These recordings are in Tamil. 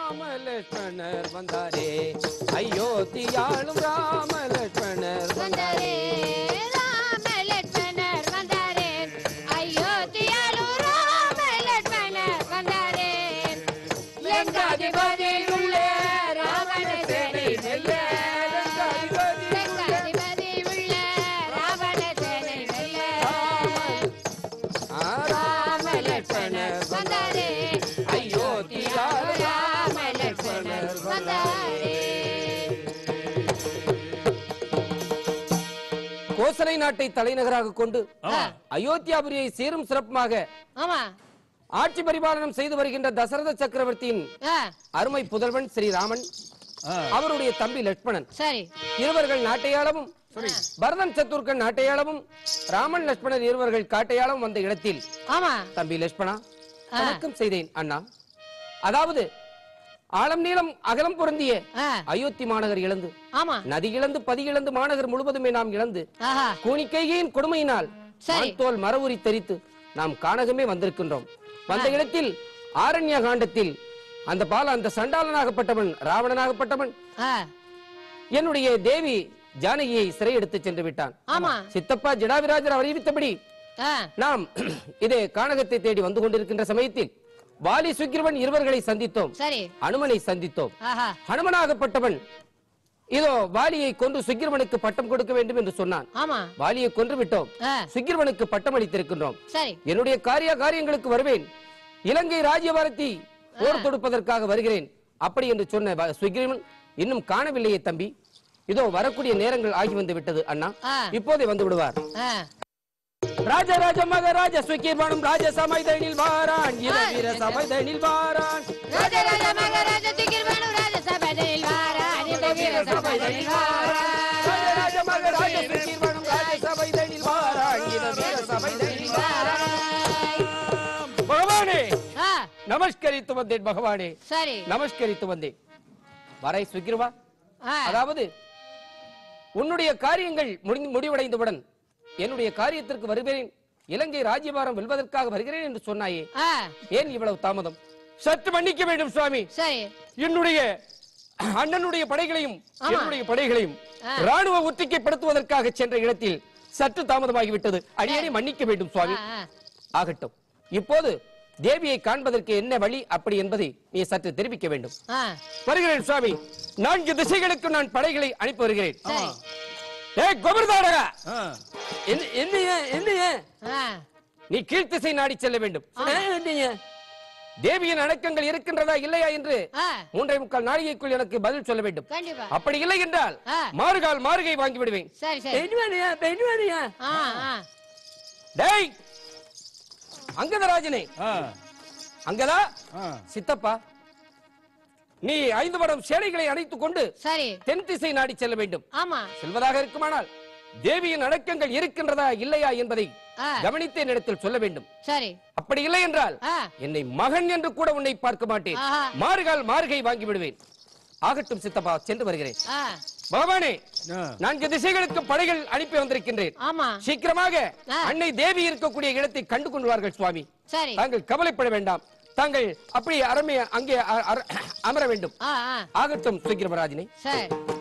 ராம லட்சுமணர் வந்தாரே அயோத்தியாளும் ராம லட்சுமணர் வந்தாரே ராம லட்சுமணர் வந்தாரே அயோத்தியாலு ராம லட்சுமணர் வந்தாரே லங்காதிபதி உள்ளே ராவண சேனை வெல்ல லங்காதிபதி உள்ளே ராவண சேனை வெல்ல ராம லட்சுமணர் வந்தாரே அயோத்தியாலு ராம லட்சுமணர் வந்தாரே கோசலை நாட்டை தலைநகராக கொண்டு ஆ. அயோத்தியாபுரியை சீரும் சிறப்புமாக ஆமா ஆட்சி பரிபாலனம் செய்து வருகின்ற தசரத சக்கரவர்த்தியின் ஆ, அருமை புதல்வன் ஸ்ரீராமன் அவருடைய தம்பி லட்சுமணன் சரி இருவர்கள் நாட்டையாளவும் பரதன் சத்துர்கன் நாட்டையாளவும் ராமன் லட்சுமணன் இருவர்கள் காட்டையாளவும் வந்த இடத்தில் ஆமா தம்பி லட்சுமணா வணக்கம் செய்தேன் அண்ணா அதாவது ஆழம் நீளம் அகலம் பொருந்திய ஆ, அயோத்தி மாநகர் இழந்து ஆமா நதி இழந்து பதி இழந்து மாநகர் முழுவதுமே நாம் இழந்து ஆஹா கூனிக்கையின் கொடுமையினால் சரி. தோல் மரவுரி தரித்து நாம் கானகமே வந்திருக்கின்றோம் வந்த இடத்தில் ஆரண்ய காண்டத்தில் அந்த பால அந்த சண்டாளனாகப்பட்டவன் ராவணனாகப்பட்டவன் ஆ, என்னுடைய தேவி ஜானகியை சிறை எடுத்து சென்று விட்டான் ஆமா சித்தப்பா ஜடாவிராஜர் அறிவித்தபடி ஆ, நாம் இதே கானகத்தை தேடி வந்து கொண்டிருக்கின்ற சமயத்தில் வாலி சுக்கிரவன் இருவர்களை சந்தித்தோம் சரி அனுமனை சந்தித்தோம் ஆஹா ஹனுமனாகப்பட்டவன் இதோ வாலியை கொன்று சுக்கிரவனுக்கு பட்டம் கொடுக்க வேண்டும் என்று சொன்னான் ஆமா வாலியை கொன்று விட்டோம் ஆ, சுக்கிரவனுக்கு பட்டம் அளித்திருக்கின்றோம் சரி என்னுடைய காரிய காரியங்களுக்கு வருவேன் இலங்கை ராஜ்யபாரத்தை போர் தொடுப்பதற்காக வருகிறேன் அப்படி என்று சொன்ன வ- சுக்கிரவன் இன்னும் காணவில்லையே தம்பி இதோ வரக்கூடிய நேரங்கள் ஆகி வந்து விட்டது அண்ணா ஆ. இப்போதே வந்து விடுவார் ஆ, ராஜராஜ மகராஜ சுக்கிரவனும் ராஜ சமைதனில் வாரான் இளவீர சமைதனில் வாரான் ராஜராஜ மகாராஜ திகிர்வனு ராஜ சபையில் வாரான் இந்த வீர சபையில் வாரான் ராஜராஜ மகராஜ சுக்கிரவனும் ராஜ சமைதனில் வாரான் இளவீர சமைதனில் வாரான் பகவானே ஆ, நமஸ்கரித்து வந்தேன் பகவானே சரி நமஸ்கரித்து வந்தேன் வரை சுக்கிரவா ஆ, அதாவது உன்னுடைய காரியங்கள் முடிந்து முடிவடைந்தவுடன் என்னுடைய காரியத்திற்கு வருகிறேன் இலங்கை ராஜ்யபாரம் வெல்வதற்காக வருகிறேன் என்று சொன்னாயே ஆ, ஏன் இவ்வளவு தாமதம் சற்று மன்னிக்க வேண்டும் சுவாமி சரி என்னுடைய அண்ணனுடைய படைகளையும் ஆமா. என்னுடைய படைகளையும் ஆ. ராணுவ ஒத்திக்கைப்படுத்துவதற்காக சென்ற இடத்தில் சற்று தாமதமாகிவிட்டது அடியனை மன்னிக்க வேண்டும் சுவாமி ஆ, ஆ, ஆகட்டும் இப்போது தேவியை காண்பதற்கு என்ன வழி அப்படி என்பதை நீ சற்று தெரிவிக்க வேண்டும் ஆ, வருகிறேன் சுவாமி நான்கு திசைகளுக்கு நான் படைகளை அனுப்பி வருகிறேன் சரி ஏய் கோபுரதாடகா என்ன- என்னைய என்னைய ஆ, நீ கீழ்த்திசை நாடி செல்ல வேண்டும் ஏய், என்னைய? தேவியின் அடக்கங்கள் இருக்கின்றதா இல்லையா என்று ஆ, மூன்றே முக்கால் நாழிகைக்குள் எனக்கு பதில் சொல்ல வேண்டும் கண்டிப்பா அப்படி இல்லை என்றால் ஆ. மாறுகால் மாறுகை வாங்கி விடுவேன் சரி சரி பெண்வானியா பெண்வானியா ஆ, ஆ, டேய் அங்கதராஜனே அங்கதா சித்தப்பா நீ ஐந்து வடம் சேனைகளை அணைத்துக் கொண்டு சரி தென் திசை நாடி செல்ல வேண்டும் ஆமா செல்வதாக இருக்குமானால் தேவியின் அடக்கங்கள் இருக்கின்றதா இல்லையா என்பதை ஆ, கவனித்த நேரத்தில் சொல்ல வேண்டும் சரி அப்படி இல்லை என்றால் ஆ, என்னை மகன் என்று கூட உன்னை பார்க்க மாட்டேன் ஆஹா. மாறுகால் மாறுகை வாங்கி விடுவேன் ஆகட்டும் சித்தப்பா சென்று வருகிறேன் ஆ, பகவானே நான்கு திசைகளுக்கு படைகள் அனுப்பி வந்திருக்கின்றேன் ஆமா சீக்கிரமாக ஆ. அன்னை தேவி இருக்கக்கூடிய இடத்தை கண்டு கொள்வார்கள் சுவாமி சரி தாங்கள் கவலைப்பட வேண்டாம் தாங்கள் அப்படி அரமே அங்கே அ- அர- அமர வேண்டும் ஆ, ஆ, ஆகட்டும் சுக்கிரமராஜனே சரி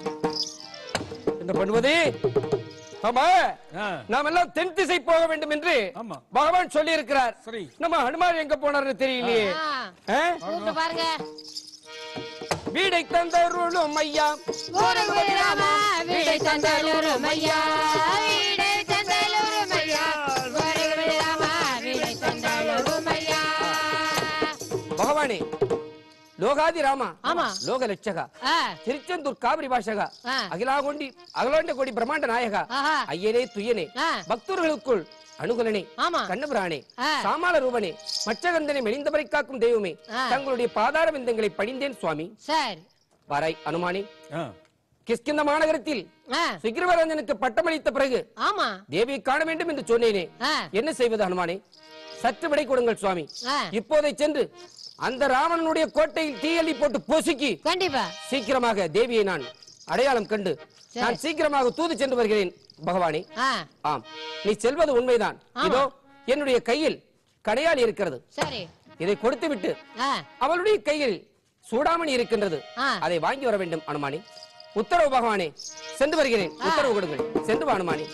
என்ன பண்ணுவது ஆமா நாம் எல்லாம் தென் திசை போக வேண்டும் என்று ஆமா. பகவான் சொல்லி இருக்கிறார் சரி. நம்ம ஹனுமான் எங்க போனார்னு தெரியலையே ஆ, ஆ? கூப்பிட்டு பாருங்க வீடை தந்தருளும் ஐயா ஊருக்கு ராமா வீடை தந்தலூரு மையா வீடை தந்தலூரு மையா ஊருக்கு ராமா வீடை தந்தலூரு மையா பகவானே லோகாதி ராமா ஆமா. லோக லட்சகா ஆ, திருச்செந்தூர் காவிரி பாஷகா ஆ. அகிலாகொண்டி அகிலாண்ட கோடி பிரம்மாண்ட நாயகா ஆஹா. ஐயனே துயனே ஆ. பக்தர்களுக்குள் அனுகலனே ஆமா. கண்ணபிரானே ஆ. சாமால ரூபனே மச்சகந்தனை மெலிந்தவரை காக்கும் தெய்வமே ஆ. தங்களுடைய பாதார விந்தங்களை பணிந்தேன் சுவாமி சரி வாராய் அனுமானே கிஷ்கிந்த மாநகரத்தில் ஆ, சுக்கிரவரஞ்சனுக்கு பட்டமளித்த பிறகு ஆமா தேவியை காண வேண்டும் என்று சொன்னேனே ஆ, என்ன செய்வது ஹனுமானே சற்று விடை கொடுங்கள் சுவாமி ஆ, இப்போதை சென்று அந்த ராவணனுடைய கோட்டையில் தீயள்ளி போட்டு பொசுக்கி கண்டிப்பா சீக்கிரமாக தேவியை நான் அடையாளம் கண்டு சரி. நான் சீக்கிரமாக தூது சென்று வருகிறேன் பகவானே ஆ, ஆம் நீ செல்வது உண்மைதான் ஆமா. இதோ என்னுடைய கையில் கடையாளி இருக்கிறது சரி இதை கொடுத்து விட்டு ஆ, அவளுடைய கையில் சூடாமணி இருக்கின்றது ஆ. அதை வாங்கி வர வேண்டும் அனுமானி உத்தரவு பகவானே சென்று வருகிறேன் உத்தரவு கொடுங்கள் சென்று வா அனுமானி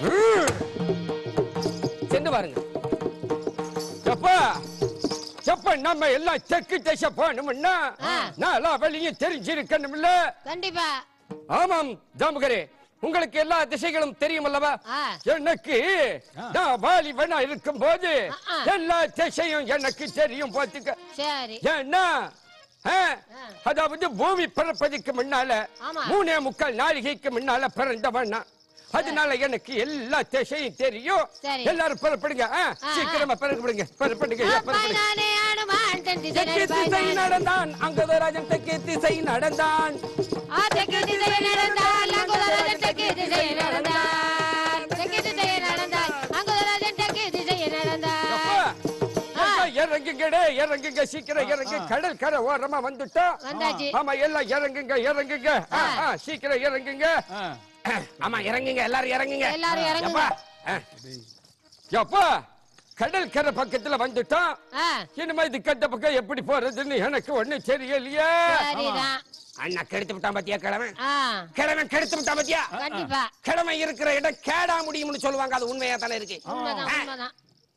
சென்று வாருங்கள் எப்பா எப்ப நம்ம எல்லாம் தெற்கு திசை போகணும்னா ஆ. நாலா வழியும் தெரிஞ்சிருக்கணும்ல கண்டிப்பா ஆமாம் ஜாமுகரே உங்களுக்கு எல்லா திசைகளும் தெரியும் அல்லவா ஆ. எனக்கு நான் வாலிபனா இருக்கும் போது ஆ, ஆ. எல்லா திசையும் எனக்கு தெரியும் பார்த்துக்க சரி ஏன்னா ஆ, ஆ. அதாவது பூமி பிறப்பதுக்கு முன்னால ஆமா. மூணே முக்கால் நாளிகைக்கு முன்னால பிறந்தவன் நான். அதனால எனக்கு எல்லா திசையும் தெரியும் சரி. எல்லாரும் புறப்படுங்க ஆ, ஆ. சீக்கிரமா புறப்படுங்க புறப்படுங்க ஐயா, அப்பா புறப்படுங்க நானே ஆடுமான் தென் திசை தெற்கு திசை நடப்பாய் நடந்தான் அங்கதராஜன் தெற்கு திசை நடந்தான் ஆ தெற்கு திசை நடந்தால் அங்குதராஜன் தெற்கு திசை நடந்தார் தெற்கு திசை நடந்தால் அங்குதராஜன் தெற்கு திசை நடந்தார் அப்பா, எல்லாம் இறங்குங்கடே இறங்குங்க சீக்கிரம் இறங்கு கடல் கரை ஓரமா வந்துட்டோம் வந்தாச்சு ஆமா எல்லாம் இறங்குங்க இறங்குங்க ஆ, ஆ, சீக்கிரம் இறங்குங்க ஆமா இறங்குங்க எல்லாரும் இறங்குங்க எல்லாரும் இறங்குங்க எப்பா ஆ. எப்பா கடல் கரை பக்கத்துல வந்துட்டோம் ஆ இனிமே இது கட்ட பக்கம் எப்படி போறதுன்னு எனக்கு ஒண்ணு தெரியலையே சரிதான் அண்ணா கெடுத்து விட்டான் பாத்தியா கிழவன் ஆ கிழவன் கெடுத்து விட்டான் பாத்தியா கண்டிப்பா கிழமை இருக்கிற இடம் கேடா முடியும்னு சொல்லுவாங்க அது உண்மையா தானே இருக்கு உண்மைதான் உண்மைதான்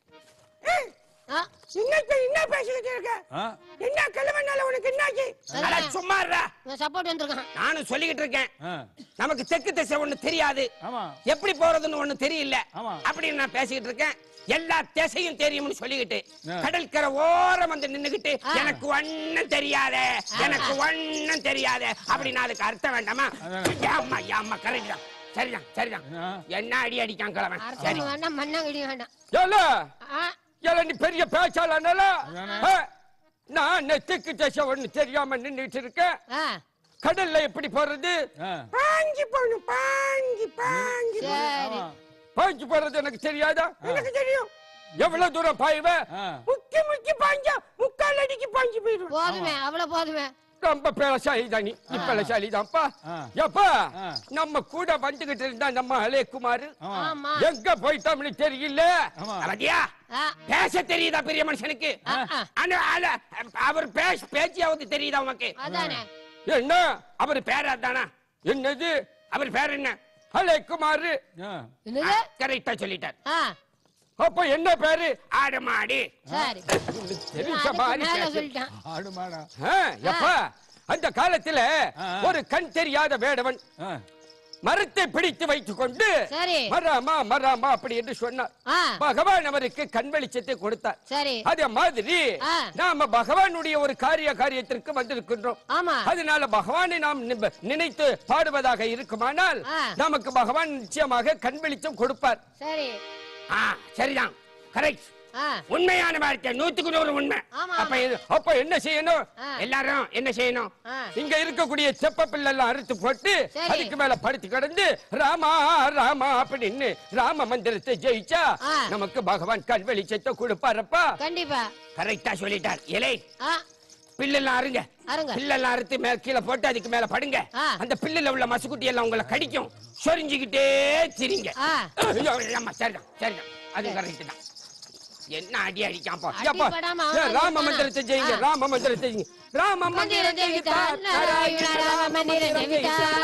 ஆ, இன்னைக்கு என்ன பேசிக்கிட்டு இருக்க என்ன கிழவனால உனக்கு என்னாச்சு அட சும்மா இருடா. இவன் சப்போர்ட் வந்திருக்கான் நானும் சொல்லிக்கிட்டு இருக்கேன் நமக்கு தெற்கு திசை ஒண்ணு தெரியாது ஆமா எப்படி போறதுன்னு ஒண்ணு தெரியல ஆமா. அப்படின்னு நான் பேசிக்கிட்டு இருக்கேன் எல்லா திசையும் தெரியும்னு சொல்லிக்கிட்டு ஆ. கடற்கரை ஓரம் வந்து நின்னுகிட்டு ஆ. எனக்கு ஒண்ணும் தெரியாதே எனக்கு ஒண்ணும் தெரியாதே அப்படின்னு அதுக்கு அர்த்தம் வேண்டாமா அதான். ஏம்மா ஏம்மா கரெக்ட் தான் சரிதான் சரிதான் ஆ. என்ன அடி அடிக்கான் கிழவன் சரி அரசு வேண்டாம் மண்ணாங்கடி வேண்டாம் ஏல ஆ ஏல நீ பெரிய பேச்சாளனால அதானே. ஆ, நான் நெத்துக்கு திசை ஒண்ணு தெரியாம நின்னுட்டு இருக்கேன் ஆ கடல்ல எப்படி போறது ஆ. பாஞ்சி போகணும் பாஞ்சி பாஞ்சி சரி பாஞ்சு போறது எனக்கு தெரியாதா எனக்கு தெரியும் எவ்வளவு தூரம் பாய்வ ஆ. முக்கி முக்கி பாஞ்சா முக்கால் அடிக்கு பாஞ்சு போயிடும் போதுமே அவ்வளவு போதுமே ரொம்ப பேலசாலி தானி நீ பேலசாலி தான்ப்பா ஆ. எப்பா ஆ. நம்ம கூட வந்துகிட்டு இருந்தா நம்ம அலேக்குமார் ஆமா ஆமா எங்க போயிட்டோம்னு தெரியல ஆமா பாத்தியா ஆ பேச தெரியுதா பெரிய மனுஷனுக்கு ஆ, ஆ. ஆனா, ஆனா, அவர் பேச பேச்சியாவது தெரியுதா உனக்கு அதானே என்ன அவர் பேர் அதானா என்னது அவர் பேர் என்ன அலேக்குமார் ஆ. என்னது கரெக்டா சொல்லிட்டார் ஆ அப்ப என்ன பேரு ஆடு மாடு சரி தெரிஞ்ச அதுக்கு மாதிரி மேல பேசு. சொல்லிட்டான் ஆடு மாடா ஆ, எப்பா அந்த காலத்துல ஆ. ஒரு கண் தெரியாத வேடவன் ஆ. மரத்தை பிடித்து வைத்துக் கொண்டு சரி மராமா மராமா அப்படி என்று சொன்னார் ஆ பகவான் அவருக்கு கண் வெளிச்சத்தை கொடுத்தார் சரி அதே மாதிரி ஆ. நாம பகவானுடைய ஒரு காரிய காரியத்திற்கு வந்திருக்கின்றோம் ஆமா அதனால பகவானை நாம் நிப- நினைத்து பாடுவதாக இருக்குமானால் ஆ. நமக்கு பகவான் நிச்சயமாக கண் வெளிச்சம் கொடுப்பார் சரி ஆ சரிதான் கரெக்ட் ஆ உண்மையான வார்த்தை நூத்துக்கு நூறு உண்மை ஆமா அப்ப ஆமா. இது- அப்ப என்ன செய்யணும் ஆ. எல்லாரும் என்ன செய்யணும் ஆ இங்க இருக்கக்கூடிய செப்ப பிள்ளெல்லாம் அறுத்து போட்டு சரி. அதுக்கு மேல படுத்து கிடந்து ராமா ராமா அப்படின்னு ராம மந்திரத்தை ஜெயிச்சா ஆ. நமக்கு பகவான் கண் வெளிச்சத்தை கொடுப்பாரப்பா கண்டிப்பா கரெக்டா சொல்லிட்டார் இலை ஆ பில்லெல்லாம் அருங்க அருங்க பில்லெல்லாம் அறுத்து மேல கீழே போட்டு அதுக்கு மேல படுங்க ஆ. அந்த பில்லுல உள்ள மசுக்குட்டி எல்லாம் உங்களை கடிக்கும் சொரிஞ்சுக்கிட்டே திரிங்க ஆ ஐயோ, ஆமா சரிதான் சரிதான் அது கரெக்ட் தான் என்ன அடி அடிக்காம அடி படாம அவன் ராம வந்து மந்திரத்தை ஜெயிங்க ஆ. ராம மந்திரத்தை ஜெயிங்க ராம மந்திரம் ஜெயித்தார் நாராயண ராம மந்திரம் ஜெயித்தார்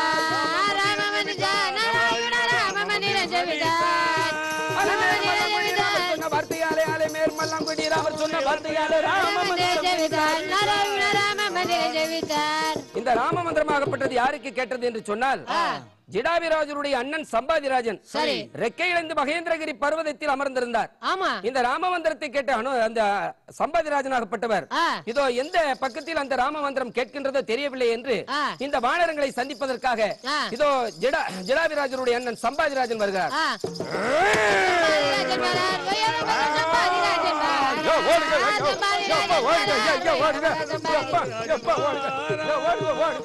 ராம மந்திரம் நாராயண ராம மந்திரம் ஜெயித்தார் ராம மந்திரம் ஜெயித்தார் சொன்ன வார்த்தையாலே ஆலே மேர்மல்லாங்குடி ராமர் சொன்ன வார்த்தையாலே ராம ராம மந்திரம் மந்திரம் ஜெயித்தார் நாராயண ராம மந்திரம் ஜெயித்தார் இந்த ராம மந்திரமாகப்பட்டது யாருக்கு கேட்டது என்று சொன்னால் ஜிடாவிராஜருடைய அண்ணன் சம்பாதிராஜன் சரி. ரெக்கை இழந்து மகேந்திரகிரி பர்வதத்தில் அமர்ந்திருந்தார் ஆமா இந்த ராம மந்திரத்தை கேட்ட அனு அந்த சம்பாதிராஜனாகப்பட்டவர் ஆ இதோ எந்த பக்கத்தில் அந்த ராம மந்திரம் கேட்கின்றதோ தெரியவில்லை என்று ஆ. இந்த வானரங்களை சந்திப்பதற்காக ஆ. இதோ ஜடா ஜடாவிராஜருடைய அண்ணன் சம்பாதிராஜன் வருகிறார் ஆ சம்பாதிராஜன் வரார் உயரம் வர சம்பாதிராஜன் யோ, ஓடுங்க, யோ, யோ, வரார் யோ, அப்பா, ஓடுங்க, யோ, யோ, ஓடுங்க. சம்பாதிராஜன் அப்பா, அப்பா, ஓடுங்க. யோ, ஓடுங்க, ஓடுங்க.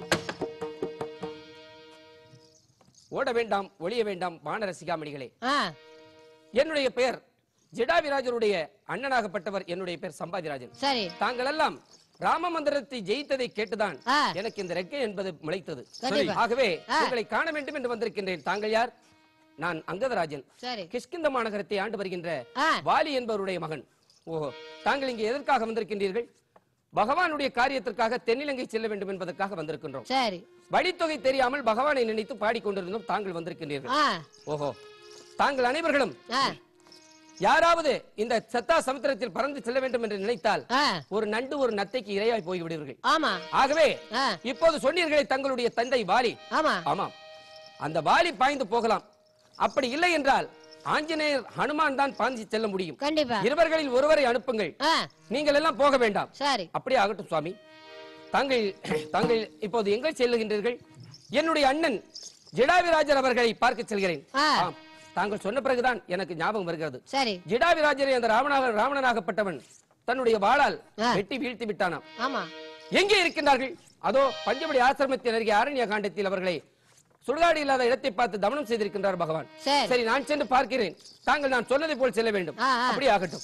ஓட வேண்டாம் ஒளிய வேண்டாம் வானரசிகாமணிகளே ஆ என்னுடைய பெயர் ஜடாவிராஜருடைய அண்ணனாகப்பட்டவர் என்னுடைய பெயர் சம்பாதிராஜன் சரி தாங்கள் எல்லாம் ராம மந்திரத்தை ஜெயித்ததை கேட்டுதான் ஆ. எனக்கு இந்த ரெக்கை என்பது முளைத்தது கண்டிப்பா. ஆகவே ஆ. உங்களை காண வேண்டும் என்று வந்திருக்கின்றேன் தாங்கள் யார் நான் அங்கதராஜன் சரி கிஷ்கிந்த மாநகரத்தை ஆண்டு வருகின்ற ஆ வாலி என்பவருடைய மகன் ஓஹோ தாங்கள் இங்கே எதற்காக வந்திருக்கின்றீர்கள் பகவானுடைய காரியத்திற்காக தென்னிலங்கை செல்ல வேண்டும் என்பதற்காக வந்திருக்கின்றோம் சரி வழித்தொகை தெரியாமல் பகவானை நினைத்து பாடிக்கொண்டிருந்தோம் தாங்கள் வந்திருக்கின்றீர்கள் ஆ ஓஹோ தாங்கள் அனைவர்களும் ஆ யாராவது இந்த சத்தா சமுத்திரத்தில் பறந்து செல்ல வேண்டும் என்று நினைத்தால் ஆ ஒரு நண்டு ஒரு நத்தைக்கு இரையாய் போய் விடுவீர்கள் ஆமா ஆகவே ஆ இப்போது சொன்னீர்களே தங்களுடைய தந்தை வாலி ஆமா ஆமாம் அந்த வாலி பாய்ந்து போகலாம் அப்படி இல்லை என்றால் ஆஞ்சநேயர் ஹனுமான் தான் பாய்ந்து செல்ல முடியும் கண்டிப்பா இருவர்களில் ஒருவரை அனுப்புங்கள் ஆ நீங்கள் எல்லாம் போக வேண்டாம் சரி அப்படியே ஆகட்டும் சுவாமி தாங்கள் தாங்கள் இப்போது எங்கே செல்லுகின்றீர்கள் என்னுடைய அண்ணன் ஜிடாவிராஜர் அவர்களை பார்க்க செல்கிறேன் ஆ. ஆம், தாங்கள் சொன்ன பிறகுதான் எனக்கு ஞாபகம் வருகிறது சரி ஜிடாவிராஜரை அந்த ராவணாக ராவணனாகப்பட்டவன் தன்னுடைய வாளால் ஆ. வெட்டி வீழ்த்தி விட்டானாம் ஆமா எங்கே இருக்கின்றார்கள் அதோ பஞ்சபடி ஆசிரமத்தின் அருகே ஆரண்ய காண்டத்தில் அவர்களை சுடுகாடு இல்லாத இடத்தை பார்த்து தமனம் செய்திருக்கின்றார் பகவான் சரி சரி நான் சென்று பார்க்கிறேன் தாங்கள் நான் சொன்னதை போல் செல்ல வேண்டும் ஆ, ஆ. அப்படியே ஆகட்டும்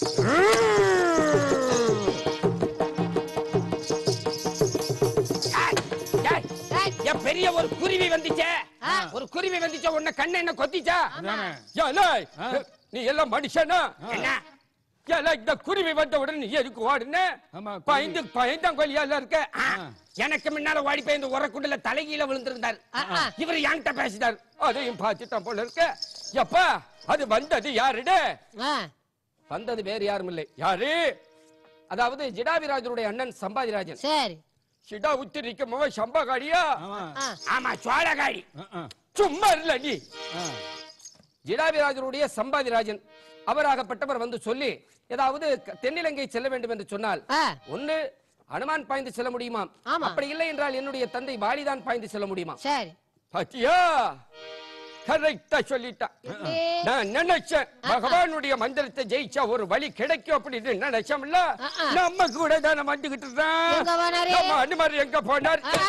ஏய், ஏய், ஏய், என் பெரிய ஒரு குருவி வந்துச்சே ஆ. ஒரு குருவி வந்துச்சே உன்னை கண்ணை என்ன கொத்திச்சா அதானே. ஏலே, நீ எல்லாம் மனுஷனா என்ன ஏலே, இந்த குருவி வந்த உடனே நீ எதுக்கு ஓடுன ஆமா, குருவி. பயந்து பயந்தாங்கொல்லியால இருக்க ஆ, எனக்கு முன்னால ஓடி போய் இந்த உரக்குண்டுல தலைகீழ விழுந்திருந்தார் ஆ, ஆ. இவர் என்கிட்ட பேசிட்டார் அதையும் பார்த்துட்டான் போல இருக்க எப்பா அது வந்தது யாருடே ஆ வந்தது வேறு யாரும் இல்லை யாரு அதாவது ஜிடாவிராஜருடைய அண்ணன் சம்பாதிராஜன் சரி சிடா உத்தி நிக்கமோ சம்பகாடியா ஆமா ஆ ஆமா சோழகாடி ஆ, ஆ, சும்மா இல்ல நீ ஆ. ஜிடாவிராஜருடைய சம்பாதிராஜன் அவராகப்பட்டவர் வந்து சொல்லி ஏதாவது க- தென்னிலங்கை செல்ல வேண்டும் என்று சொன்னால் ஆ ஒன்று அனுமான் பாய்ந்து செல்ல முடியுமா ஆமா. அப்படி இல்லை என்றால் என்னுடைய தந்தை வாலிதான் பாய்ந்து செல்ல முடியுமா சரி பாத்தியா கரெக்டா சொல்லிட்டா எப்படி? நான் நினைச்சேன் பகவானுடைய மந்திரத்தை ஜெயிச்சா ஒரு வழி கிடைக்கும் அப்படின்னு நினைச்சோம்ல ஆ, ஆ. நம்ம கூட தானே வந்துகிட்டு இருந்தோம். எங்க போனாரு? நம்ம அனுமார் எங்க போனார் ஆ,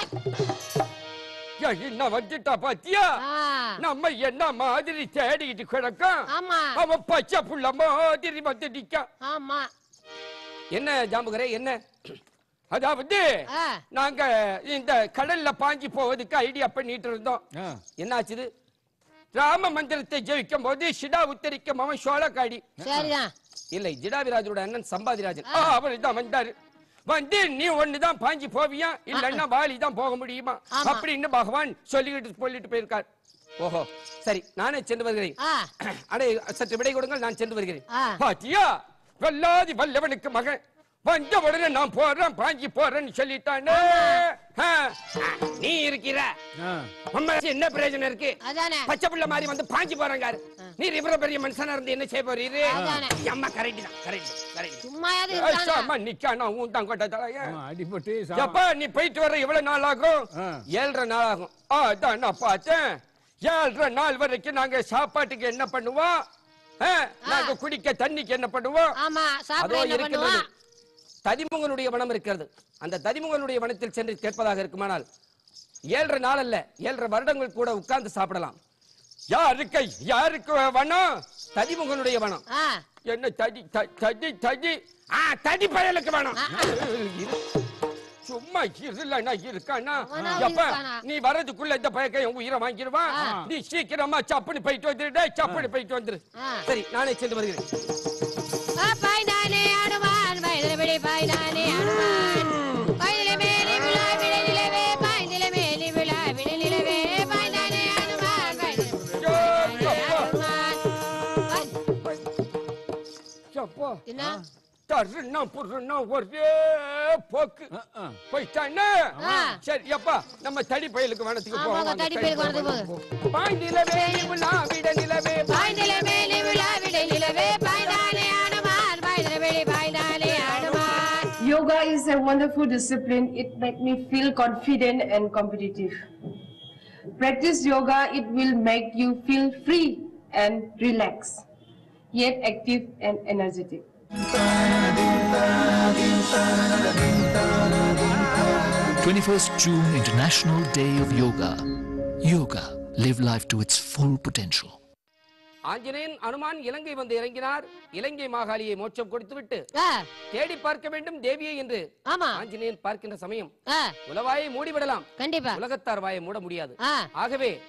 யா, என்ன வந்துட்டா பாத்தியா ஆ நம்ம என்ன மாதிரி தேடிக்கிட்டு கிடக்கோம் ஆமா அவன் பச்சை புள்ள மாதிரி வந்து நிக்கான் ஆமா என்ன ஜாம்புகரே என்ன அதாவது ஆ நாங்க இந்த கடல்ல பாஞ்சி போவதுக்கு ஐடியா பண்ணிட்டு இருந்தோம் ஆ. என்னாச்சுது ராம மந்திரத்தை ஜெயிக்கும் போது சிடா உத்தரிக்கும் அவன் சோழக்காடி சரிதான் இல்லை ஜிடாவிராஜரோட அண்ணன் சம்பாதிராஜன் அவர் தான் வந்தாரு வந்து நீ ஒண்ணுதான் பாஞ்சி போவியா இல்லன்னா வாலி தான் போக முடியுமா ஆமா. அப்படின்னு பகவான் சொல்லிக்கிட்டு சொல்லிட்டு போயிருக்கார் ஓஹோ சரி நானே சென்று வருகிறேன் ஆ அடே சற்று விடை கொடுங்கள் நான் சென்று வருகிறேன் ஆ பாத்தியா வல்லாதி வல்லவனுக்கு மகன் வந்த உடனே நான் போறேன் பாஞ்சி போறேன்னு சொல்லிட்டானே ஆ. நீ இருக்கிற ஆ. உண்மை என்ன பிரயோஜனம் இருக்கு அதானே பச்சை பிள்ளை மாதிரி வந்து பாஞ்சு போறாங்க நீ இவ்வளவு பெரிய மனுஷனா இருந்து என்ன செய்ய போறீரு அதானே. அம்மா கரெக்ட் தான் கரெக்ட் கரெக்ட் சும்மாயாவது இருக்காங்க அம்மா நிக்கானா உன் தான் கொட்ட தலைய ஆமா, அடிபட்டு சா- எப்பா நீ போயிட்டு வர எவ்வளவு நாள் ஆகும் ஆ. ஏழரை நாள் ஆகும் ஆ, அதான் நான் பார்த்தேன் ஏழரை நாள் வரைக்கும் நாங்க சாப்பாட்டுக்கு என்ன பண்ணுவோம் ஆ, நாங்க குடிக்க தண்ணிக்கு என்ன பண்ணுவோம் ஆமா அதோ சாப்பிட என்ன இருக்கிறது பண்ணுவோம் ததிமுகனுடைய வனம் இருக்கிறது அந்த ததிமுகனுடைய வனத்தில் சென்று கேட்பதாக இருக்குமானால் ஏழரை நாள் அல்ல ஏழரை வருடங்கள் கூட உட்கார்ந்து சாப்பிடலாம் யாருக்கு யாருக்கு வேணும் ததிமுகனுடைய வனம் ஆ என்ன தடி த- தடி தடி ஆ தடி பயலுக்கு வேணும் இது சும்மா இருலனா இருக்கானா அவனா எப்ப இருக்கானா? நீ வரதுக்குள்ள இந்த பையன் என் உயிரை வாங்கிடுவான் ஆ. நீ சீக்கிரமா சப்புன்னு போயிட்டு வந்துடு சப்புன்னு போயிட்டு வந்துரு ஆ சரி நானே சென்று வருகிறேன் ஆ, பாய்தானே அனுமான் வயதிலே பாய்தானே அனுமான் வயதிலே மேலே விழா விழை நிலவே பாய்ந்திலே மேலே விழா விழை நிலவே பாய்தானே அனுமான் வயதிலே ஐயோ, அனுமான் பாய். அப்பா என்ன தருணா புருணா ஒரே போக்கு ஆ, ஆ. போயிட்டானே ஆ. சரி அப்பா நம்ம தடி பயலுக்கு வனத்துக்கு ஆமாங்க, போவோம் தடி பயலுக்கு வனத்துக்கு பாய்நிலவே விழா நிலவே பாய்ந்திலே மேலே விழா விழை நிலவே பாய்தானே அனுமான் வயதிலே வெளி பாய்தானே Hanuman Yoga is a wonderful discipline. It makes me feel confident and competitive. Practice yoga, it will make you feel free and relaxed, yet active and energetic. 21st June International Day of Yoga. Yoga. Live life to its full potential. Anjaneyan Hanuman இலங்கை வந்து இறங்கினார் இலங்கை மாகாளியை மோட்சம் கொடுத்துவிட்டு ஆ தேடி பார்க்க வேண்டும் தேவியை என்று ஆமா ஆஞ்சநேயன் பார்க்கின்ற சமயம் ஆ உலவாயை மூடிவிடலாம் கண்டிப்பா உலகத்தார் வாயை மூட முடியாது ஆ ஆகவே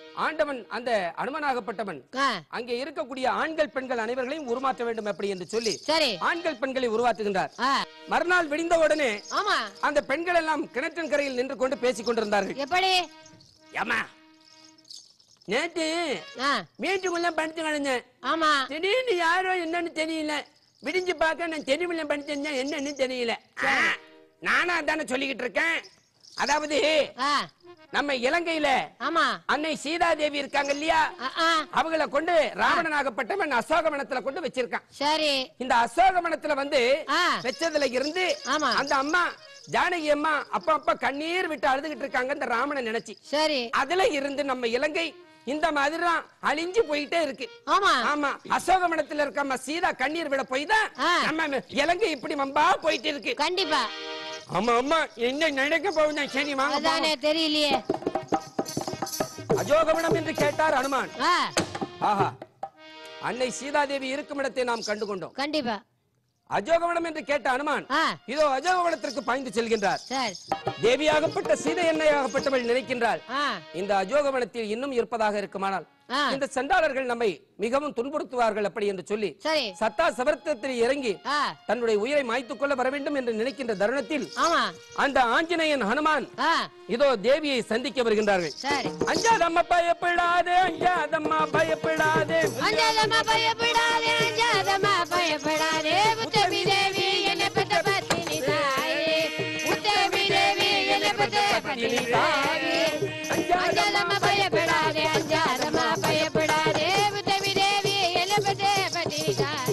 ஆண்டவன் அந்த அனுமனாகப்பட்டவன் ஆ, அங்கே இருக்கக்கூடிய ஆண்கள் பெண்கள் அனைவர்களையும் உருமாற்ற வேண்டும் அப்படி என்று சொல்லி சரி ஆண்கள் பெண்களை உருவாக்குகின்றார் ஆ, மறுநாள் விடிந்த உடனே ஆமா அந்த பெண்கள் எல்லாம் கிணற்றின் கரையில் நின்று கொண்டு பேசிக் கொண்டிருந்தார்கள் எப்படி ஏமா நேத்து ஆ, வீட்டுக்குள்ள படுத்து கிடந்தேன் ஆமா திடீர்னு யாரோ என்னன்னு தெரியல விடிஞ்சு பார்க்க நான் தெருவில் படுத்திருந்தேன் என்னன்னு தெரியல ஆ, நானும் அதானே சொல்லிக்கிட்டு இருக்கேன் அதாவது ஆ, நம்ம இலங்கையில ஆமா அன்னை சீதாதேவி இருக்காங்க இல்லையா ஆ, ஆ, அவங்கள கொண்டு ராவணனாகப்பட்டவன் அசோகவனத்துல கொண்டு வச்சிருக்கான் சரி இந்த அசோகவனத்துல வந்து ஆ. வச்சதுல இருந்து ஆமா. அந்த அம்மா ஜானகி அம்மா அப்பா அப்பா கண்ணீர் விட்டு அழுதுகிட்டு இருக்காங்க இந்த ராமனை நினைச்சு சரி அதுல இருந்து நம்ம இலங்கை இந்த மாதிரி தான் அழிஞ்சு போயிட்டே இருக்கு ஆமா ஆமா அசோகவனத்துல இருக்க அம்மா சீதா கண்ணீர் விட போய் தான் ஆ. நம்ம இலங்கை இப்படி மம்பா போயிட்டு இருக்கு கண்டிப்பா ஆமா ஆமா என்ன நடக்க போகுது சரி வாங்க அதானே போவோம். தெரியலையே அஜோகவனம் என்று கேட்டார் அனுமான் ஆ, ஆஹா அன்னை சீதாதேவி இருக்கும் இடத்தை நாம் கண்டு கொண்டோம் கண்டிப்பா அஜோகவனம் என்று கேட்ட அனுமான் ஆ, இதோ அஜோகவனத்திற்கு பாய்ந்து செல்கின்றார் சரி தேவியாகப்பட்ட சீதை என்னையாகப்பட்டவள் நினைக்கின்றாள் ஆ, இந்த அஜோகவனத்தில் இன்னும் இருப்பதாக இருக்குமானால் ஆ. இந்த சண்டாளர்கள் நம்மை மிகவும் துன்புறுத்துவார்கள் அப்படி என்று சொல்லி சரி சத்தா சவர்த்தத்தில் இறங்கி ஆ, தன்னுடைய உயிரை மாய்த்துக் கொள்ள வர வேண்டும் என்று நினைக்கின்ற தருணத்தில் ஆமா அந்த ஆஞ்சநேயன் ஹனுமான் ஆ, இதோ தேவியை சந்திக்க வருகின்றார்கள் சரி அஞ்சாதம்மா பயப்படாதே அஞ்சாதம்மா பயப்படாதே அஞ்சாதம்மா பயப்படாதே அஞ்சாதம்மா பயப்படாதே முத்தமி தேவி என்னை பெற்ற பத்தினி தாயே முத்தமி தேவி என்னை பெற்ற பத்தினி தாயே அஞ்சாதம்மா பயப்படாதே அஞ்சாதம்மா பயப்படாதே முத்தமி தேவி என்னை பெற்ற பத்தினி தாயே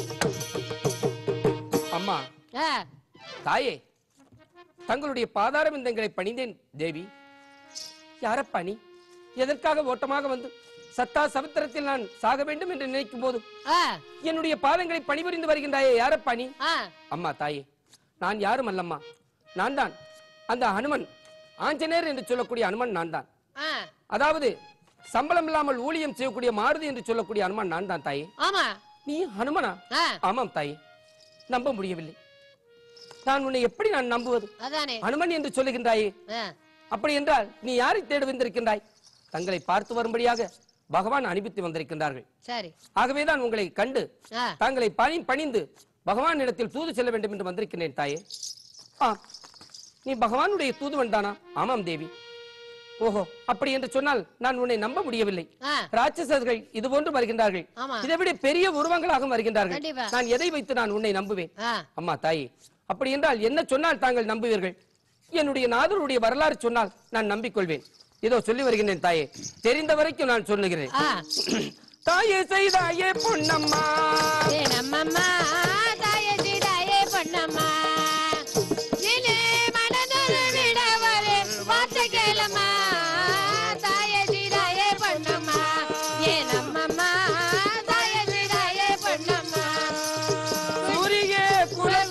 அம்மா ஆ, தாயே தங்களுடைய பாதார விந்தங்களை பணிந்தேன் தேவி யாரப்பா நீ எதற்காக ஓட்டமாக வந்து சத்தா சமுத்திரத்தில் நான் சாக வேண்டும் என்று நினைக்கும் போது ஆ, என்னுடைய பாதங்களை பணிபுரிந்து வருகின்றாயே யாரப்பா நீ ஆ, அம்மா தாயே நான் யாரும் அல்லம்மா நான் தான் அந்த ஹனுமன் ஆஞ்சநேயர் என்று சொல்லக்கூடிய ஹனுமன் நான் தான் ஆ, அதாவது சம்பளம் இல்லாமல் ஊழியம் செய்யக்கூடிய மாருதி என்று சொல்லக்கூடிய ஹனுமான் நான் தான் தாயே ஆமா நீ ஹனுமனா ஆ, ஆமாம் தாயே நம்ப முடியவில்லை நான் உன்னை எப்படி நான் நம்புவது அதானே ஹனுமன் என்று சொல்லுகின்றாயே ஆ, அப்படி என்றால் நீ யாரை தேடி வந்திருக்கின்றாய் தங்களை பார்த்து வரும்படியாக பகவான் அனுப்பித்து வந்திருக்கின்றார்கள் சரி ஆகவேதான் உங்களை கண்டு ஆ, தாங்களை பணி பணிந்து பகவானிடத்தில் தூது செல்ல வேண்டும் என்று வந்திருக்கின்றேன் தாயே ஆ நீ பகவானுடைய தூதுவன் தானா ஆமாம் தேவி ஓஹோ அப்படி என்று சொன்னால் நான் உன்னை நம்ப முடியவில்லை ஆ, ராட்சசர்கள் இது போன்று வருகின்றார்கள் ஆமா. இதை விட பெரிய உருவங்களாக வருகின்றார்கள் கண்டிப்பா. நான் எதை வைத்து நான் உன்னை நம்புவேன் ஆ, அம்மா தாயே அப்படி என்றால் என்ன சொன்னால் தாங்கள் நம்புவீர்கள் என்னுடைய நாதருடைய வரலாறு சொன்னால் நான் நம்பிக்கொள்வேன் இதோ சொல்லி வருகின்றேன் தாயே தெரிந்த வரைக்கும் நான் சொல்லுகிறேன் ஆ. தாயே செய்தாயே பொன்னம்மா ஏ நம்மம்மா தாயே சீதாயே பொன்னம்மா இனி மனதொரு விடவரே வார்த்தை கேளம்மா தாயே சீதாயே பொன்னம்மா ஏ நம்மம்மா தாயே சீதாயே பொன்னம்மா சூரியே குரல்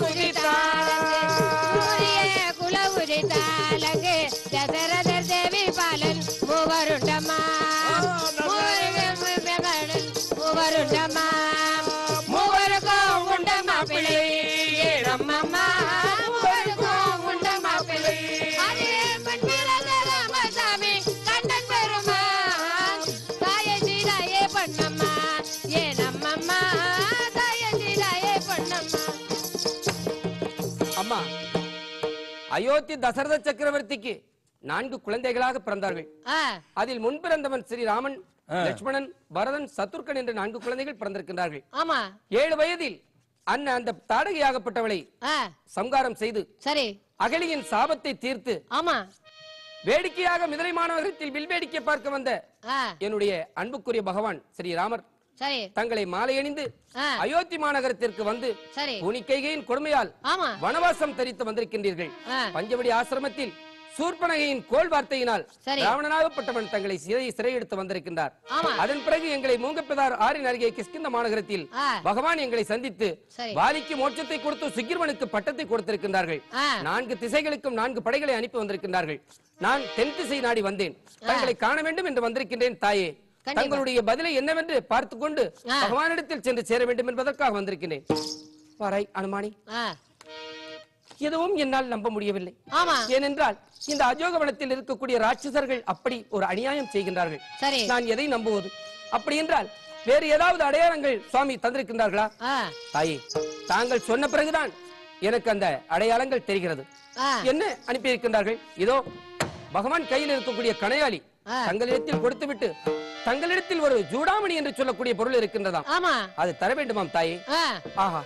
சூரிய குல உதித்தாலங்கு தசரதர் தேவி பாலன் மூவருண்டம்மா மூவரும் மகனும் மூவருண்டம்மா மூவருக்கும் உண்டம்மா பிள்ளை நம்மம்மா மூவருக்கும் உண்டம்மா பிள்ளை அதே பெண் பிறந்த ராமசாமி கண்ணன் பெருமான் தாய சீதாயே பொன்னம்மா ஏ நம்மம்மா தாய சீதாயே பொன்னம்மா அம்மா அயோத்தி தசரத சக்கரவர்த்திக்கு நான்கு குழந்தைகளாக பிறந்தார்கள் ஆ அதில் முன் பிறந்தவன் ஸ்ரீராமன் லட்சுமணன் பரதன் சத்துருக்கன் என்ற நான்கு குழந்தைகள் பிறந்திருக்கின்றார்கள் ஆமா ஏழு வயதில் அண்ணன் அந்த தாடகையாகப்பட்டவளை ஆ சம்காரம் செய்து சரி அகலியின் சாபத்தை தீர்த்து ஆமா வேடிக்கையாக மிதலை மாநகரத்தில் வில்வேடிக்கை பார்க்க வந்த ஆ என்னுடைய அன்புக்குரிய பகவான் ஸ்ரீராமர் சரி தங்களை மாலை அணிந்து ஆ அயோத்தி மாநகரத்திற்கு வந்து சரி புனிக்கைகையின் கொடுமையால் ஆமா வனவாசம் தரித்து வந்திருக்கின்றீர்கள் ஆ பஞ்சவடி ஆசிரமத்தில் சூர்பனகையின் கோல் வார்த்தையினால் சரி. ராவணனாகப்பட்டவன் தங்களை சிறை சிறையெடுத்து வந்திருக்கின்றார் ஆமா அதன் பிறகு எங்களை மூங்கப்பிதார் ஆறின் அருகே கிஷ்கிந்த மாநகரத்தில் ஆ பகவான் எங்களை சந்தித்து சரி. வாலிக்கு மோட்சத்தை கொடுத்து சுக்கிர்வனுக்கு பட்டத்தை கொடுத்திருக்கின்றார்கள் ஆ நான்கு திசைகளுக்கும் நான்கு படைகளை அனுப்பி வந்திருக்கின்றார்கள் நான் தென் திசை நாடி வந்தேன் தங்களை காண வேண்டும் என்று வந்திருக்கின்றேன் தாயே கண்டிப்பா. தங்களுடைய பதிலை என்னவென்று பார்த்துக் கொண்டு ஆ. பகவானிடத்தில் சென்று சேர வேண்டும் என்பதற்காக வந்திருக்கின்றேன் வாராய் அனுமானி ஆ எதுவும் என்னால் நம்ப முடியவில்லை ஆமா ஏனென்றால் இந்த அஜோகவனத்தில் இருக்கக்கூடிய ராட்சசர்கள் அப்படி ஒரு அநியாயம் செய்கின்றார்கள் சரி நான் எதை நம்புவது அப்படி என்றால் வேறு ஏதாவது அடையாளங்கள் சுவாமி தந்திருக்கின்றார்களா ஆ தாயே தாங்கள் சொன்ன பிறகுதான் எனக்கு அந்த அடையாளங்கள் தெரிகிறது ஆ என்ன அனுப்பியிருக்கின்றார்கள் இதோ பகவான் கையில் இருக்கக்கூடிய கணையாளி ஆ. தங்களிடத்தில் கொடுத்துவிட்டு தங்களிடத்தில் ஒரு ஜூடாமணி என்று சொல்லக்கூடிய பொருள் இருக்கின்றதாம் ஆமா அது தர வேண்டுமாம் தாயே ஆ ஆஹா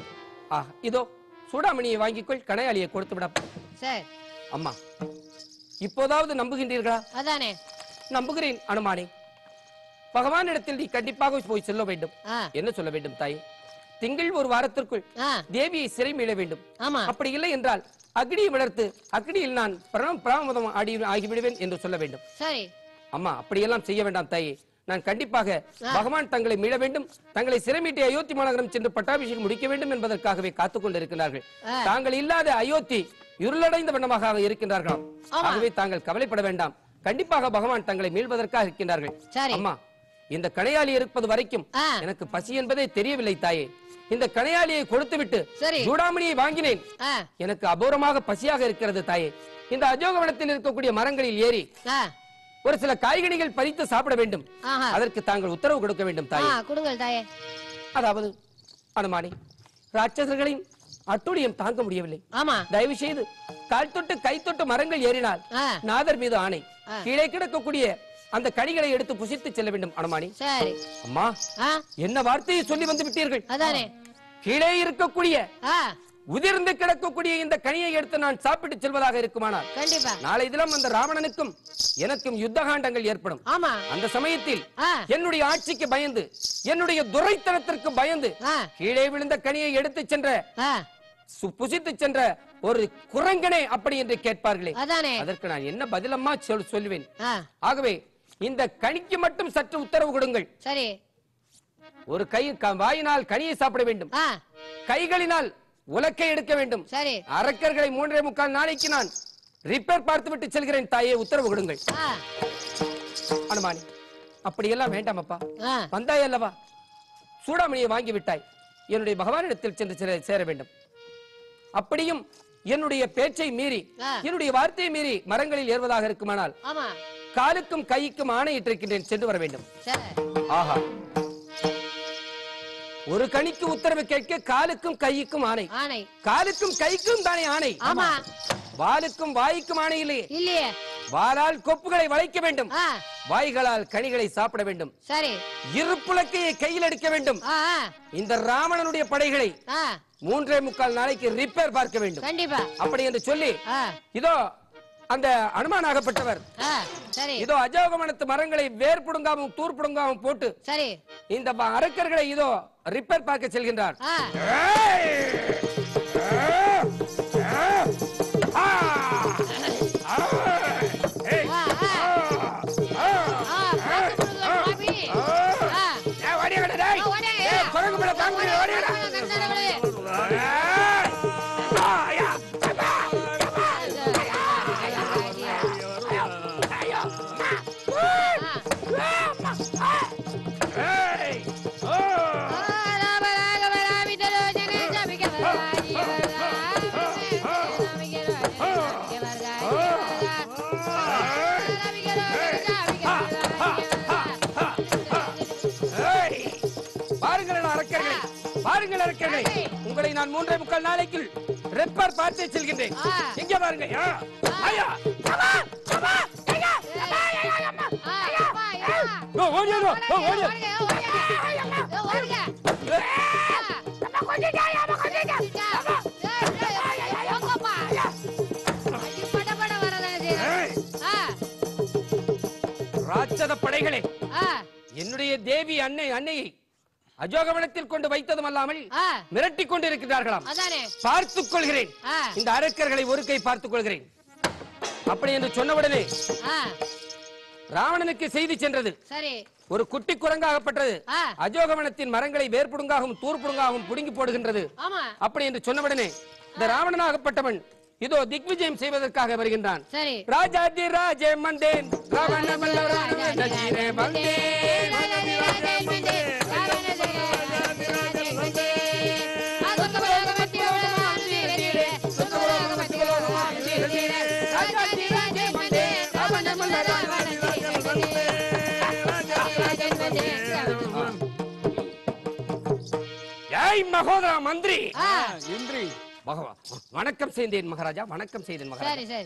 ஆஹா இதோ சூடாமணியை வாங்கிக்கொள் கணையாளியை கொடுத்து விட சரி அம்மா இப்போதாவது நம்புகின்றீர்களா அதானே நம்புகிறேன் அனுமானே பகவானிடத்தில் நீ கண்டிப்பாக போய் சொல்ல வேண்டும் ஆ என்ன சொல்ல வேண்டும் தாயே திங்கள் ஒரு வாரத்திற்குள் ஆ தேவியை சிறை மீள வேண்டும் ஆமா அப்படி இல்லை என்றால் அக்னியை வளர்த்து அக்னியில் நான் பிரணம் பிராமதம் ஆடி ஆகிவிடுவேன் என்று சொல்ல வேண்டும் சரி அம்மா அப்படியெல்லாம் செய்ய வேண்டாம் தாயே நான் கண்டிப்பாக பகவான் தங்களை மீள வேண்டும் தங்களை சிறைமீட்டி அயோத்தி மாநகரம் சென்று பட்டாபிஷேகம் முடிக்க வேண்டும் என்பதற்காகவே காத்துக் கொண்டிருக்கிறார்கள் ஆ. தாங்கள் இல்லாத அயோத்தி இருளடைந்த வண்ணமாக இருக்கின்றார்களாம் ஆமா. ஆகவே தாங்கள் கவலைப்பட வேண்டாம் கண்டிப்பாக பகவான் தங்களை மீள்வதற்காக இருக்கின்றார்கள் சரி. அம்மா இந்த கணையாளி இருப்பது வரைக்கும் ஆ. எனக்கு பசி என்பதே தெரியவில்லை தாயே இந்த கணையாளியை கொடுத்துவிட்டு சரி. சூடாமணியை வாங்கினேன் ஆ எனக்கு அபூர்வமாக பசியாக இருக்கிறது தாயே இந்த அஜோகவனத்தில் இருக்கக்கூடிய மரங்களில் ஏறி ஆ ஒரு சில காய்கனிகள் பறித்து சாப்பிட வேண்டும் ஆஹா அதற்கு தாங்கள் உத்தரவு கொடுக்க வேண்டும் ஆ தாயே கொடுங்கள் தாயே அதாவது அனுமானி ராட்சசர்களையும் அட்டுழியம் தாங்க முடியவில்லை ஆமா தயவு செய்து கால் தொட்டு கை தொட்டு மரங்கள் ஏறினால் ஆ நாதர் மீது ஆணை ஆ. கீழே கிடக்கக்கூடிய அந்த கனிகளை எடுத்து புசித்து செல்ல வேண்டும் அனுமானி சரி அம்மா ஆ என்ன வார்த்தையை சொல்லி வந்து விட்டீர்கள் அதானே கீழே இருக்கக்கூடிய ஆ உதிர்ந்து கிடக்கக்கூடிய இந்த கனியை எடுத்து நான் சாப்பிட்டு செல்வதாக இருக்குமானால் கண்டிப்பா நாளை தினம் அந்த ராவணனுக்கும் எனக்கும் யுத்த காண்டங்கள் ஏற்படும் ஆமா அந்த சமயத்தில் ஆ என்னுடைய ஆட்சிக்கு பயந்து என்னுடைய துரைத்தனத்திற்கு பயந்து ஆ கீழே விழுந்த கனியை எடுத்து சென்ற ஆ சு- புசித்து சென்ற ஒரு குரங்கனே அப்படி என்று கேட்பார்களே அதானே அதற்கு நான் என்ன பதிலம்மா சொல் சொல்லுவேன் ஆ ஆகவே இந்த கனிக்கு மட்டும் சற்று உத்தரவு கொடுங்கள் சரி ஒரு கை க- வாயினால் கனியை சாப்பிட வேண்டும் ஆ கைகளினால் உலக்கை எடுக்க வேண்டும் சரி அரக்கர்களை மூன்றே முக்கால் நாளைக்கு நான் ரிப்பேர் பார்த்து விட்டு செல்கிறேன் தாயே உத்தரவு கொடுங்கள் ஆ அனுமானி அப்படியெல்லாம் வேண்டாம் அப்பா ஆ வந்தாய் அல்லவா சூடாமணியை வாங்கி விட்டாய் என்னுடைய பகவானிடத்தில் சென்று சேர- சேர வேண்டும் அப்படியும் என்னுடைய பேச்சை மீறி ஆ. என்னுடைய வார்த்தையை மீறி மரங்களில் ஏறுவதாக இருக்குமானால் ஆமா காலுக்கும் கைக்கும் ஆணையிட்டிருக்கின்றேன் சென்று வர வேண்டும் சரி ஆஹா ஒரு கணிக்கு உத்தரவு கேட்க காலுக்கும் கைக்கும் ஆணை ஆணை காலுக்கும் கைக்கும் தானே ஆணை ஆமா வாலுக்கும் வாய்க்கும் ஆணை இல்லையே இல்லையே வாளால் கொப்புகளை வளைக்க வேண்டும் ஆ வாய்களால் கனிகளை சாப்பிட வேண்டும் சரி இருப்புலக்கையை கையில் எடுக்க வேண்டும் ஆ ஆ, இந்த ராவணனுடைய படைகளை ஆ மூன்றே முக்கால் நாளைக்கு ரிப்பேர் பார்க்க வேண்டும் கண்டிப்பா அப்படி என்று சொல்லி ஆ இதோ அந்த அனுமானாகப்பட்டவர் ஆ சரி இதோ அஜோகமனத்து மரங்களை வேர் புடுங்காவும் தூர் புடுங்காவும் போட்டு சரி இந்த ப- அரக்கர்களை இதோ ரிப்பேர் பார்க்க செல்கின்றார் ஆ ஆ ஆ ஆ பார்த்து கொடுங்க சுவாமி ஆ ஆ, ஓடியாங்க. கர்த்தர்களே. ஆ, ராம ராகவ ராமிதலோ ஜனேஜ விகவராஜி வரதா. விகவராஜி வரதா. விகவராஜி வரதா. பாருங்கள் அரக்கர்களை பாருங்கள் அரக்கர்களை உங்களை நான் மூன்றே முக்கால் நாளைக்கு ரிப்பேர் பார்த்து செல்கின்றேன் ஆ. எங்க பாருங்க ஆ. ஐயா அம்மா, அம்மா, ஐயா, அம்மா, ஐயா, அம்மா. ஆ, அப்பா, ஐயா. ஓ, ஓடியாரு, ஓ, ஓடியாரு. ஓடுங்க, ஓடுங்க. ஓ, ஓடுங்க. அம்மா, கொஞ்சிட்டா, அம்மா, கொஞ்சிட்டா. ஏய், ஏய், ஏய், போங்கப்பா. அடி பட பட வரதான் செய்யுது. ஆ, ராட்சத படைகளே ஆ, என்னுடைய தேவி அன்னை அன்னையை அஜோகவனத்தில் கொண்டு வைத்ததும் அல்லாமல் ஆ, மிரட்டிக் கொண்டிருக்கிறார்களாம் அதானே பார்த்துக் கொள்கிறேன் ஆ, இந்த அரக்கர்களை ஒரு கை பார்த்துக் கொள்கிறேன் அப்படி என்று சொன்னவுடனே ஆ, ராவணனுக்கு செய்தி சென்றது சரி ஒரு குட்டி குரங்காகப்பட்டது ஆ. அஜோகவனத்தின் மரங்களை வேர்புடுங்காகவும் தூர்புடுங்காகவும் புடுங்கி போடுகின்றது ஆமா அப்படி என்று சொன்னவுடனே இந்த ராவணனாகப்பட்டவன் இதோ திக்விஜயம் செய்வதற்காக வருகின்றான் சரி ராஜாதி ராஜே மந்தேன் ராவண மல்லவரான நஜீரே வந்தேன் ராவண சகோதரா மந்திரி ஆ. இந்திரி பகவா வணக்கம் செய்தேன் மகாராஜா வணக்கம் செய்தேன் மகாராஜா சரி சரி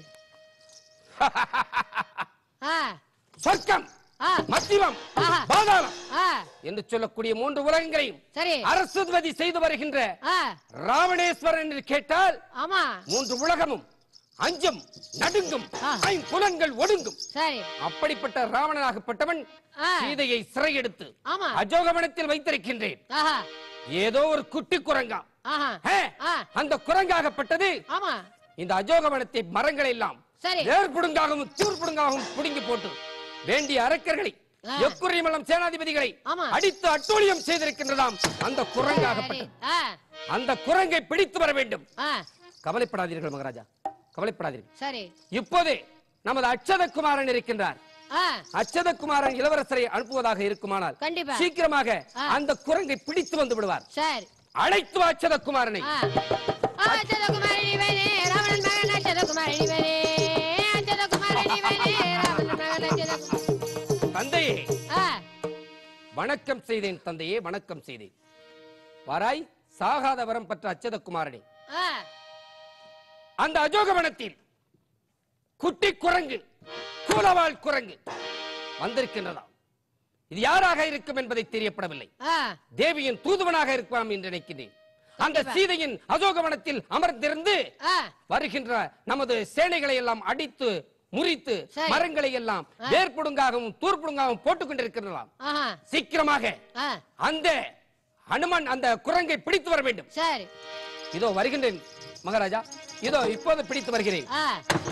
ஆ சொர்க்கம் ஆ மத்தியம் ஆஹா. பாதாளம் ஆ என்று சொல்லக்கூடிய மூன்று உலகங்களையும் சரி அரசுவதி செய்து வருகின்ற ஆ ராவணேஸ்வரன் என்று கேட்டால் ஆமா மூன்று உலகமும் அஞ்சும் நடுங்கும் ஆ. ஐம்புலன்கள் ஒடுங்கும் சரி அப்படிப்பட்ட ராவணனாகப்பட்டவன் ஆ. சீதையை சிறையெடுத்து ஆமா அஜோகவனத்தில் வைத்திருக்கின்றேன் ஆஹா ஏதோ ஒரு குட்டி குரங்கா ஆஹா ஹே, ஆ. அந்த குரங்காகப்பட்டது ஆமா இந்த அஜோகவனத்தை மரங்களை எல்லாம் சரி. வேர்புடுங்காகவும் தூர்புடுங்காகவும் புடுங்கி போட்டு வேண்டிய அரக்கர்களை ஆ. எக்குரிமலம் சேனாதிபதிகளை ஆமா. அடித்து அட்டூழியம் செய்திருக்கின்றதாம் அந்த சரி குரங்காகப்பட்டது ஆ அந்த குரங்கை பிடித்து வர வேண்டும் ஆ கவலைப்படாதீர்கள் மகாராஜா கவலைப்படாதீர்கள் சரி இப்போதே நமது அச்சதகுமாரன் இருக்கின்றார் ஆ அச்சதகுமாரன் இளவரசரை அனுப்புவதாக இருக்குமானால் கண்டிப்பா. சீக்கிரமாக ஆ. அந்த குரங்கை பிடித்து வந்து விடுவார் சரி அழைத்து வா அச்சதகுமாரனை ஆ அச்சதகுமாரி வேணே ராவணன் மகன் அச்சதகுமாரி வேணே அச்சதகுமாரி வேணே ராவணன் மகன் அச்சதகுமாரி தந்தையே ஆ வணக்கம் செய்தேன் தந்தையே வணக்கம் செய்தேன் வாராய் சாகாத வரம் பெற்ற அச்சதகுமாரனே ஆ அந்த அஜோகவனத்தில் குட்டி குரங்கு கூலவாள் குரங்கு வந்திருக்கின்றதா இது யாராக இருக்கும் என்பதை தெரியப்படவில்லை ஆ தேவியின் தூதுவனாக இருக்கலாம் என்று நினைக்கிறேன் அந்த சீதையின் அசோகவனத்தில் அமர்ந்திருந்து ஆ வருகின்ற நமது சேனைகளை எல்லாம் அடித்து முறித்து சரி. மரங்களை எல்லாம் வேர்புடுங்காகவும் தூர்புடுங்காகவும் போட்டுக் கொண்டிருக்கிறதாம் ஆஹா சீக்கிரமாக ஆ அந்த அனுமன் அந்த குரங்கை பிடித்து வர வேண்டும் சரி இதோ வருகின்றேன் மகாராஜா இதோ இப்போது பிடித்து வருகிறேன் ஆ